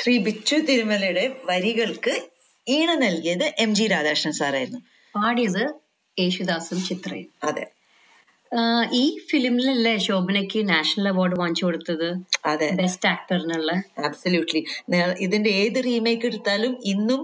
ശ്രീ ബിച്ചു തിരുമലയുടെ വരികൾക്ക് ഈണം നൽകിയത് എം ജി രാധാകൃഷ്ണൻ സാറായിരുന്നു പാടിയത് യേശുദാസും ചിത്രയും അതെ ആഹ് ഈ ഫിലിമിലല്ലേ ശോഭനയ്ക്ക് നാഷണൽ അവാർഡ് വാങ്ങിച്ചു കൊടുത്തത് അതെ ബെസ്റ്റ് ആക്ടറിനുള്ള ആബ്സല്യൂട്ട്ലി ഇതിന്റെ ഏത് റീമേക്ക് എടുത്താലും ഇന്നും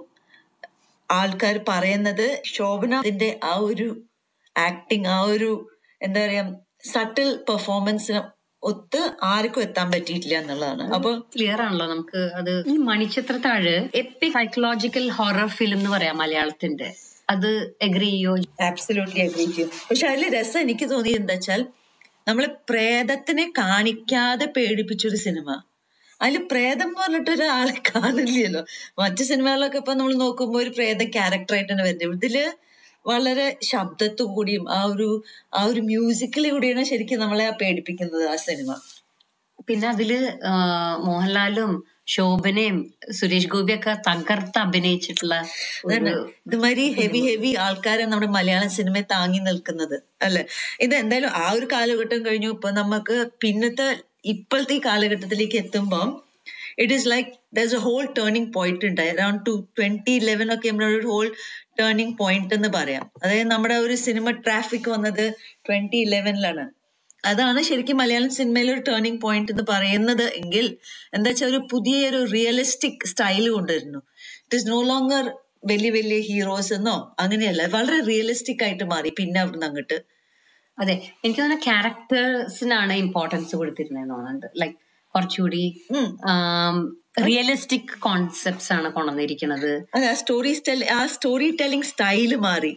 ആൾക്കാർ പറയുന്നത് ശോഭന അതിന്റെ ആ ഒരു ആക്ടിങ് ആ ഒരു എന്താ പറയാ സട്ടിൽ പെർഫോമൻസിന് ഒത്ത് ആർക്കും എത്താൻ പറ്റിയിട്ടില്ല എന്നുള്ളതാണ് അപ്പൊ ക്ലിയർ ആണല്ലോ നമുക്ക് അത് ഈ Manichitrathazhu epic psychological horror film എന്ന് പറയാം മലയാളത്തിന്റെ അത് എഗ്രി ചെയ്യോ ആബ്സല്യൂട്ട്ലി അഗ്രി ചെയ്യും പക്ഷെ അതിൽ രസം എനിക്ക് തോന്നിയത് എന്താ വെച്ചാൽ നമ്മള് പ്രേതത്തിനെ കാണിക്കാതെ പേടിപ്പിച്ചൊരു സിനിമ അതിൽ പ്രേതം എന്ന് പറഞ്ഞിട്ട് ഒരാളെ കാണില്ലല്ലോ മറ്റു സിനിമകളിലൊക്കെ ഇപ്പൊ നമ്മൾ നോക്കുമ്പോൾ ഒരു പ്രേത ക്യാരക്ടറായിട്ടാണ് വരുന്നത് ഇതില് വളരെ ശബ്ദത്തു കൂടിയും ആ ഒരു ആ ഒരു മ്യൂസിക്കലി കൂടിയാണ് ശരിക്കും നമ്മളെ ആ പേടിപ്പിക്കുന്നത് ആ സിനിമ പിന്നെ അതില് ആഹ് മോഹൻലാലും ശോഭനയും സുരേഷ് ഗോപിയൊക്കെ തകർത്ത് അഭിനയിച്ചിട്ടുള്ള അതന്നെ ഒരു ഇതുമാതിരി ഹെവി ഹെവി ആൾക്കാരെ നമ്മുടെ മലയാളം സിനിമയെ താങ്ങി നിൽക്കുന്നത് അല്ലെ ഇത് എന്തായാലും ആ ഒരു കാലഘട്ടം കഴിഞ്ഞു ഇപ്പൊ നമുക്ക് പിന്നത്തെ ഇപ്പോഴത്തെ ഈ കാലഘട്ടത്തിലേക്ക് എത്തുമ്പോൾ it is like there a whole turning point ഉണ്ട് അറൌണ്ട് ടു ട്വന്റി ഇലവൻ ഒക്കെ നമ്മുടെ ഒരു ഹോൾ ടേണിംഗ് പോയിന്റ് എന്ന് പറയാം അതായത് നമ്മുടെ ഒരു സിനിമ ട്രാഫിക് വന്നത് ട്വന്റി ഇലവനിലാണ് അതാണ് ശരിക്കും മലയാളം സിനിമയിലെ ഒരു ടേണിംഗ് പോയിന്റ് എന്ന് പറയുന്നത് എങ്കിൽ എന്താ വെച്ചാൽ ഒരു പുതിയ ഒരു റിയലിസ്റ്റിക് സ്റ്റൈൽ കൊണ്ടുവരുന്നു ഇറ്റ് ഇസ് നോ ലോങ്ങർ വലിയ വലിയ ഹീറോസ് എന്നോ അങ്ങനെയല്ല വളരെ റിയലിസ്റ്റിക് ആയിട്ട് മാറി പിന്നെ അവിടുന്ന് അങ്ങോട്ട് അതെ എനിക്ക് തോന്നുന്ന ക്യാരക്ടേഴ്സിനാണ് ഇമ്പോർട്ടൻസ് കൊടുത്തിരുന്നതെന്ന് തോന്നുന്നുണ്ട് ലൈക്ക് കുറച്ചുകൂടി ഉം. റിയലിസ്റ്റിക് കോൺസെപ്റ്റ്സ് ആണ് കൊണ്ടുവന്നിരിക്കുന്നത് അതെ ആ സ്റ്റോറി സ്റ്റൈൽ ആ സ്റ്റോറി ടെല്ലിംഗ് സ്റ്റൈല് മാറി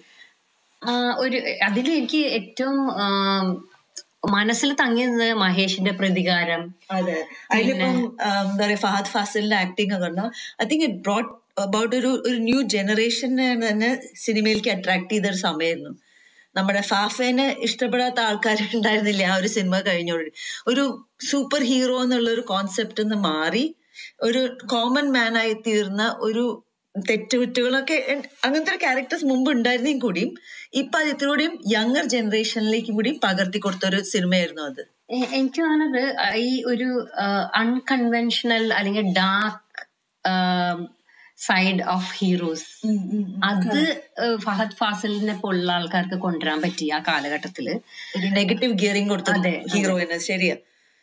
ആ, ഒരു അതിൽ എനിക്ക് ഏറ്റവും ആം, മനസ്സിൽ തങ്ങിയത് മഹേഷിന്റെ പ്രതികാരം അതെ അതിലിപ്പം ആം, എന്താ പറയാ ഫഹദ് ഫാസിലിന്റെ ആക്ടിങ് ഒക്കെ പറഞ്ഞാൽ I think it brought about ഒരു ഒരു ന്യൂ ജനറേഷനെ തന്നെ സിനിമയിലേക്ക് അട്രാക്ട് ചെയ്ത ഒരു സമയമായിരുന്നു നമ്മുടെ ഫാഫേനെ ഇഷ്ടപ്പെടാത്ത ആൾക്കാരുണ്ടായിരുന്നില്ല ആ ഒരു സിനിമ കഴിഞ്ഞോടി ഒരു സൂപ്പർ ഹീറോ എന്നുള്ള ഒരു കോൺസെപ്റ്റ് നിന്ന് മാറി ഒരു കോമൺ മാൻ ആയി തീർന്ന ഒരു തെറ്റുകുറ്റുകളൊക്കെ ഉം അങ്ങനത്തെ ഒരു ക്യാരക്ടേഴ്സ് മുമ്പ് ഉണ്ടായിരുന്നെങ്കിൽ കൂടിയും ഇപ്പൊ അത് ഇത്രയും യങ്ങർ ജനറേഷനിലേക്കും കൂടി പകർത്തി കൊടുത്ത ഒരു സിനിമയായിരുന്നു അത് എ- എനിക്ക് തോന്നുന്നത് ഈ ഒരു അൺകൺവെൻഷണൽ അല്ലെങ്കിൽ ഡാർക്ക് സൈഡ് ഓഫ് ഹീറോസ് അത് ഏഹ്, ഫഹദ് ഫാസിലിനെ പോലുള്ള ആൾക്കാർക്ക് കൊണ്ടുവരാൻ പറ്റി ആ കാലഘട്ടത്തില് ഒരു നെഗറ്റീവ് ഗിയറിംഗ് കൊടുത്ത അതെ, ഹീറോയിന് ശരിയാ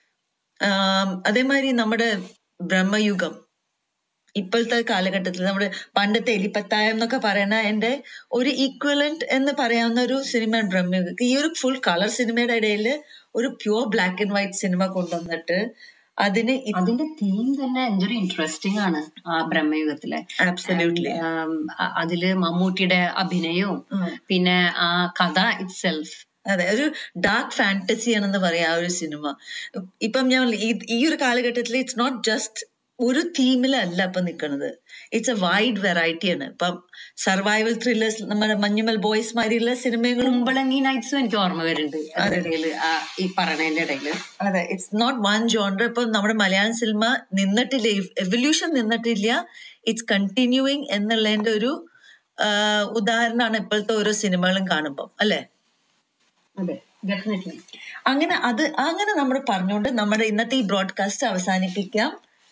ആം, അതേമാതിരി നമ്മുടെ ബ്രഹ്മയുഗം ഇപ്പോഴത്തെ കാലഘട്ടത്തിൽ നമ്മുടെ പണ്ടത്തെ എലിപ്പത്തായം എന്നൊക്കെ പറയുന്ന എന്റെ ഒരു ഈക്വലന്റ് എന്ന് പറയാവുന്ന ഒരു സിനിമ ബ്രഹ്മയുഗം ഈ ഒരു ഫുൾ കളർ സിനിമയുടെ ഇടയിൽ ഒരു pure black and white cinema കൊണ്ടുവന്നിട്ട് അതിന് അതിന്റെ തീം തന്നെ എന്തൊരു ഇൻട്രസ്റ്റിംഗ് ആണ് ആ ബ്രഹ്മയുഗത്തിലെ ആബ്സല്യൂട്ട്ലി ആം, അ- അതില് മമ്മൂട്ടിയുടെ അഭിനയവും പിന്നെ ആ കഥ ഇറ്റ് സെൽഫ് അതെ ഒരു ഡാർക്ക് ഫാന്റസി ആണെന്ന് പറയാം ആ ഒരു സിനിമ ഇപ്പം ഞാൻ ഈ- ഈ ഒരു കാലഘട്ടത്തിൽ ഇറ്റ്സ് നോട്ട് ജസ്റ്റ് ഒരു തീമിലല്ല ഇപ്പൊ നിൽക്കുന്നത് ഇറ്റ്സ് എ വൈഡ് വെറൈറ്റി ആണ് ഇപ്പം സർവൈവൽ ത്രില്ലേഴ്സ് നമ്മുടെ മഞ്ഞുമൽ ബോയ്സ് മാതിരിയുള്ള സിനിമകളും കുമ്പളങ്ങി നൈറ്റ്സും എനിക്ക് ഓർമ്മ വരുന്നുണ്ട് അതിനിടയില് ആ ഈ പറയണതിന്റെ ഇടയില് അതെ ഇറ്റ്സ് നോട്ട് വൺ ജോണ്ടർ ഇപ്പം നമ്മുടെ മലയാളം സിനിമ നിന്നിട്ടില്ല എവല്യൂഷൻ നിന്നിട്ടില്ല ഇറ്റ്സ് കണ്ടിന്യൂയിങ് എന്നുള്ളതിന്റെ ഒരു ആ, ഉദാഹരണമാണ് ഇപ്പോഴത്തെ ഓരോ സിനിമകളും കാണുമ്പോൾ അല്ലേ അതെ ഡെഫിനറ്റ്ലി അങ്ങനെ അത് അങ്ങനെ നമ്മൾ പറഞ്ഞുകൊണ്ട് നമ്മുടെ ഇന്നത്തെ ഈ ബ്രോഡ്കാസ്റ്റ് അവസാനിപ്പിക്കാം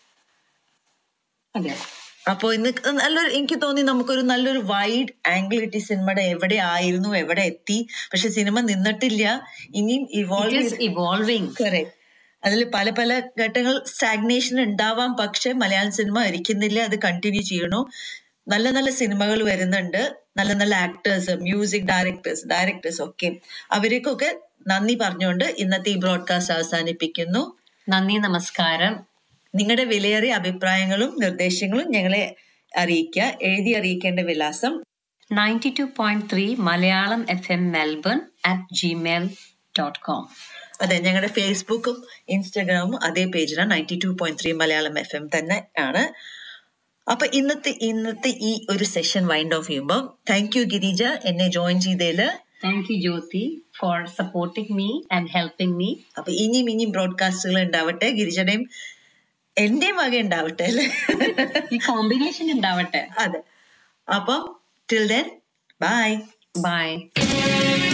അതെ അപ്പോ ഇന്ന് നല്ലൊരു എനിക്ക് തോന്നി നമുക്കൊരു നല്ലൊരു വൈഡ് ആംഗിൾ കിട്ടി സിനിമയുടെ എവിടെ ആയിരുന്നു എവിടെ എത്തി പക്ഷെ സിനിമ നിന്നിട്ടില്ല ഇനിയും ഇവോൾവ് ഇവോൾവിങ് കറക്റ്റ് അതിൽ പല പല ഘട്ടങ്ങൾ സ്റ്റാഗ്നേഷൻ ഉണ്ടാവാം പക്ഷെ മലയാളം സിനിമ ഇരിക്കുന്നില്ല അത് കണ്ടിന്യൂ ചെയ്യണു നല്ല നല്ല സിനിമകൾ വരുന്നുണ്ട് നല്ല നല്ല ആക്ടേഴ്സ് മ്യൂസിക് ഡയറക്ടേഴ്സ് ഡയറക്ടേഴ്സ് ഒക്കെ അവർക്കൊക്കെ നന്ദി പറഞ്ഞുകൊണ്ട് ഇന്നത്തെ ഈ ബ്രോഡ്കാസ്റ്റ് അവസാനിപ്പിക്കുന്നു നന്ദി നമസ്കാരം നിങ്ങളുടെ വിലയേറിയ അഭിപ്രായങ്ങളും നിർദ്ദേശങ്ങളും ഞങ്ങളെ അറിയിക്കുക എഴുതി അറിയിക്കേണ്ട വിലാസം ninety two point three Malayalam F M Melbourne at Gmail dot com അതെ ഞങ്ങളുടെ ഫേസ്ബുക്കും ഇൻസ്റ്റാഗ്രാമും അതേ പേജിലാണ് ninety two point three Malayalam F M തന്നെ ആണ് അപ്പൊ ഇന്നത്തെ ഇന്നത്തെ ഈ ഒരു സെഷൻ വൈൻഡ് ഓഫ് ചെയ്യുമ്പോൾ താങ്ക് യു ഗിരിജ എന്നെ ജോയിൻ ചെയ്തതില് thank you Jyothi for supporting me and helping me അപ്പൊ ഇനിയും ഇനിയും ബ്രോഡ്കാസ്റ്റുകൾ ഉണ്ടാവട്ടെ ഗിരിജയുടെയും എന്റെയും വക ഉണ്ടാവട്ടെ അല്ലേ ഈ കോമ്പിനേഷൻ ഉണ്ടാവട്ടെ അതെ അപ്പം ടിൽ ദെൻ ബൈ ബൈ